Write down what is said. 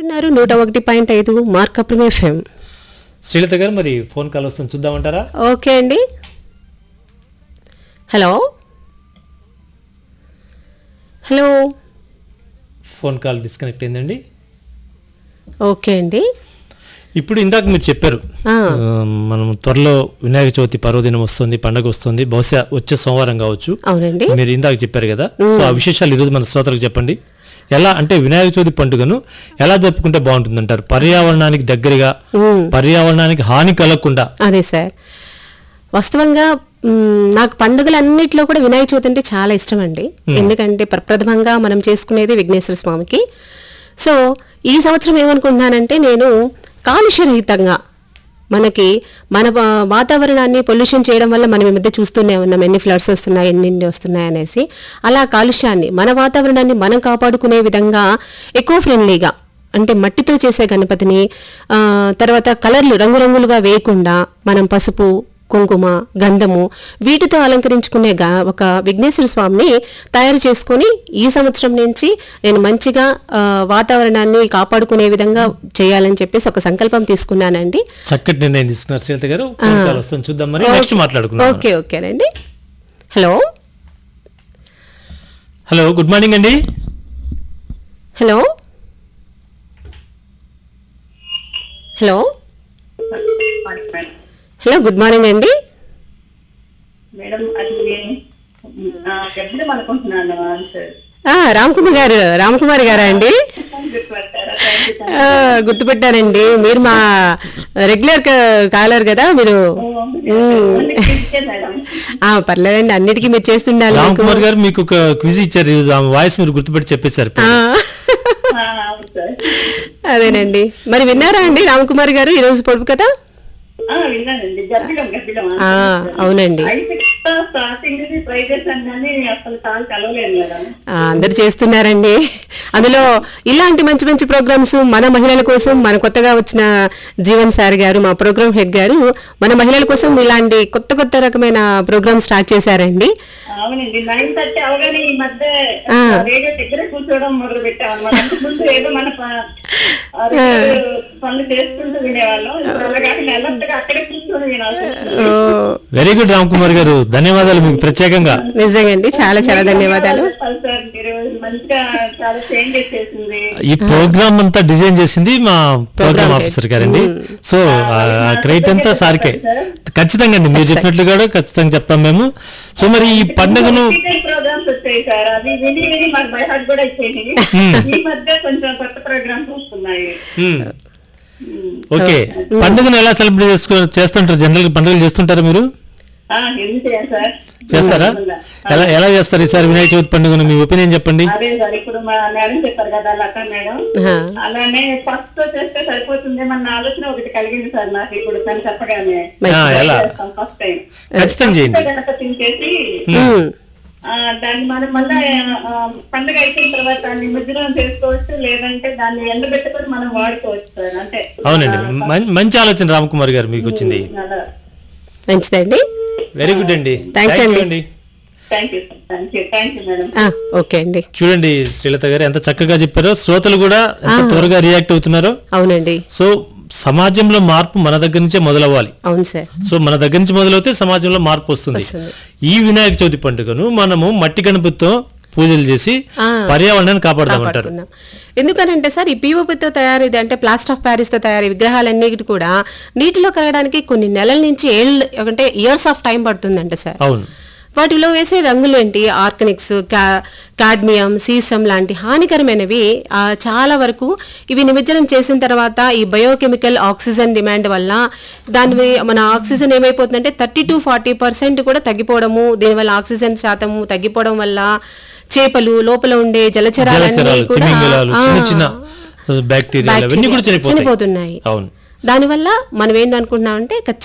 వింటున్నారు నూట ఒకటి పాయింట్ ఐదు మార్కప్ ఎఫ్ఎం శ్రీలత గారు మరి ఫోన్ కాల్ వస్తుంది చూద్దామంటారా ఓకే అండి hello hello phone call disconnect అయిందండి ఓకే అండి ఇప్పుడు ఇందాక మీరు చెప్పారు ఆ. ఆ, మనం త్వరలో వినాయక చవితి పర్వదినం వస్తుంది పండగ వస్తుంది బహుశా వచ్చే సోమవారం కావచ్చు అవునండి మీరు ఇందాక చెప్పారు కదా సో ఆ విశేషాలు ఈరోజు మన శ్రోతలకు చెప్పండి ఎలా అంటే వినాయక చవితి పండుగను ఎలా జరుపుకుంటే బాగుంటుంది అంటారు పర్యావరణానికి దగ్గరగా మ్మ్. పర్యావరణానికి హాని కలగకుండా అదే సార్ వాస్తవంగా మ్, నాకు పండుగలన్నిట్లో కూడా వినాయక చవితి అంటే చాలా ఇష్టం అండి ఎందుకంటే ప్రప్రథమంగా మనం చేసుకునేది విఘ్నేశ్వర స్వామికి సో ఈ సంవత్సరం ఏమనుకుంటున్నానంటే నేను కాలుష్యరహితంగా మనకి మన వా- వాతావరణాన్ని పొల్యూషన్ చేయడం వల్ల మనం ఈ మధ్య చూస్తూనే ఉన్నాం ఎన్ని ఫ్లడ్స్ వస్తున్నాయి ఎన్ని ఎన్ని వస్తున్నాయి అనేసి అలా కాలుష్యాన్ని మన వాతావరణాన్ని మనం కాపాడుకునే విధంగా ఎకో ఫ్రెండ్లీగా అంటే మట్టితో చేసే గణపతిని ఆ, తర్వాత కలర్లు రంగురంగులుగా వేయకుండా మనం పసుపు కుంకుమ గంధము వీటితో అలంకరించుకునే గా ఒక విఘ్నేశ్వర స్వామిని తయారు చేసుకొని ఈ సంవత్సరం నుంచి నేను మంచిగా ఆ, వాతావరణాన్ని కాపాడుకునే విధంగా చేయాలని చెప్పేసి ఒక సంకల్పం తీసుకున్నానండి చక్కటి నిర్ణయం తీసుకున్నారు శ్రీలత గారు ఫోన్ కాల్ వస్తుంది చూద్దాం మరి నెక్స్ట్ మాట్లాడుకుందాం ఓకే ఓకేనండి హలో హలో గుడ్ మార్నింగ్ అండి hello hello hello good morning అండి మేడం అది ఆ, చెప్దాం అనుకుంటున్నాను ఆన్సర్ ఆ, రామ్కుమార్ గారు రామ్కుమార్ గారా అండి గుర్తుపట్టారా థ్యాంక్ యూ ఆ, గుర్తుపెట్టానండి మీరు మా రెగ్యులర్ కాలర్ కదా మీరు మేడం ఆ పర్లేదండి అన్నిటికీ మీరు చేస్తుండాలి రామ్ మీకు. కుమార్ గారు మీకు ఒక క్విజ్ ఇచ్చారు ఈరోజు ఆమె వాయిస్ మీరు గుర్తుపెట్టి చెప్పేశారు ఆ, ఆ, అవును సార్ అదేనండి మరి విన్నారా అండి రామ్కుమార్ గారు ఈరోజు పొడుపు కదా ఆ, విన్నానండి గబ్బిలం గబ్బిలం ఆ, అవునండి అయితే స్టార్టింగ్ నుంచి ట్రై చేశాను కానీ అసలు కాల్ కలవలేదు మేడం ఆ, అందరు చేస్తున్నారండి అందులో ఇలాంటి మంచి మంచి ప్రోగ్రామ్స్ మన మహిళల కోసం మన కొత్తగా వచ్చిన జీవన్ సార్ గారు మా ప్రోగ్రామ్ హెడ్ గారు మన మహిళల కోసం ఇలాంటి కొత్త కొత్త రకమైన ప్రోగ్రామ్ స్టార్ట్ చేశారండి అవునండి నైన్ థర్టీ అవగానే ఈ మధ్య ఆ. రేడియో దగ్గర కూర్చోవడం మొదలు పెట్టాం అనమాట అంతకుముందు ఏదో మన ప- ఆ రేడియో పనులు చేసుకుంటూ వినేవాళ్ళం ఇప్పుడు అలా కాకుండా ఎల్లప్పుడూ అక్కడే కూర్చొని వినాల్సి వస్తుంది. Oh, very good Ram Kumar గారు ధన్యవాదాలు మీకు ప్రత్యేకంగా నిజంగండి చాలా చాలా ధన్యవాదాలు చెప్పాలి సార్ మీరు మంచిగా చాలా చేంజ్ చేసేసింది ఈ ప్రోగ్రామ్ అంతా డిజైన్ చేసింది మా ప్రోగ్రామ్ head. ఆఫీసర్ గారండి సో ఆ క్రెడిట్ అంతా సార్కే ఖచ్చితంగా అండి మీరు చెప్పినట్లు కూడా ఖచ్చితంగా చెప్తాం మేము సో మరి ఈ పండుగను ప్రోగ్రామ్స్ వచ్చాయి సార్ అది విని విని మాకు బై హార్ట్ కూడా ఇచ్చేది ఈ మధ్య కొంచెం కొత్త ప్రోగ్రామ్స్ వస్తున్నాయి మ్మ్. ఓకే పండుగను ఎలా సెలబ్రేట్ చేసుకో చేస్తుంటారు జనరల్ గా పండుగలు చేస్తుంటారా మీరు ఆ, ఎందుకు చేయాలి సార్ చేస్తారా ఎలా ఎలా చేస్తారు ఈసారి వినాయక చవితి పండుగను మీ ఒపీనియన్ చెప్పండి అదే సార్ ఇప్పుడు మా మేడం చెప్పారు కదా లత మేడం ఆ, అలానే ఫస్ట్ తో చేస్తే సరిపోతుంది మన ఆలోచన ఒకటి కలిగింది సార్ నాకు ఇప్పుడు తను చెప్పగానే ఆ, ఎలా ఫస్ట్ టైం ఖచ్చితంగా చేయండి గణపతిని చేసి ఉమ్, ఆ, దాన్ని మనం మళ్ళా ఆ, పండుగ అయిపోయిన తర్వాత నిమజ్జనం చేసుకోవచ్చు లేదంటే దాన్ని ఎండబెట్టుకొని మనం వాడుకోవచ్చు సార్ అంటే అవునండి మం- మంచి ఆలోచన రామ్ కుమార్ గారు మీకు వచ్చింది అలా మంచిదండి వెరీ గుడ్ అండి Thanks Thank you అండి. Thank you thank you thank you madam ఆ, ఓకే అండి చూడండి శ్రీలత గారు ఎంత చక్కగా చెప్పారో శ్రోతలు కూడా ఎంత త్వరగా రియాక్ట్ అవుతున్నారో అవునండి సో సమాజంలో మార్పు మన దగ్గర నుంచే మొదలవ్వాలి అవును సార్ సో మన దగ్గర నుంచి మొదలవుతే సమాజంలో మార్పు వస్తుంది వస్తుంది. ఈ వినాయక చవితి పండుగను మనము మట్టి గణపతితో పూజలు చేసి ఆ. పర్యావరణాన్ని కాపాడదామంటారు కాపాడుకున్నాం ఎందుకనంటే సార్ ఈ పీఓపితో తయారైతే అంటే ప్లాస్టర్ ఆఫ్ ప్యారిస్ తో తయారీ విగ్రహాలన్నిటి కూడా నీటిలో కరగడానికి కొన్ని నెలల నుంచి ఏళ్ళు అంటే ఇయర్స్ ఆఫ్ టైం పడుతుందంట సార్ అవును వాటిలో వేసే రంగులు ఏంటి ఆర్గనిక్స్ కాడ్మియం సీసం లాంటి హానికరమైనవి ఆ, చాలా వరకు ఇవి నిమజ్జనం చేసిన తర్వాత ఈ బయోకెమికల్ ఆక్సిజన్ డిమాండ్ వల్ల దాని మన ఆక్సిజన్ ఏమైపోతుందంటే థర్టీ టు ఫార్టీ పర్సెంట్ కూడా తగ్గిపోవడము దీనివల్ల ఆక్సిజన్ శాతము తగ్గిపోవడం వల్ల చేపలు లోపల ఉండే జలచరాలన్నీ జలచరాలు కూడా తిమింగలాలు ఆ, చిన్న చిన్న బ్యాక్టీరియా అవన్నీ కూడా బ్యాక్టీరియా చనిపోతాయి చనిపోతున్నాయి అవును దానివల్ల మనం ఏంటనుకుంటున్నామంటే ఖచ్చితంగా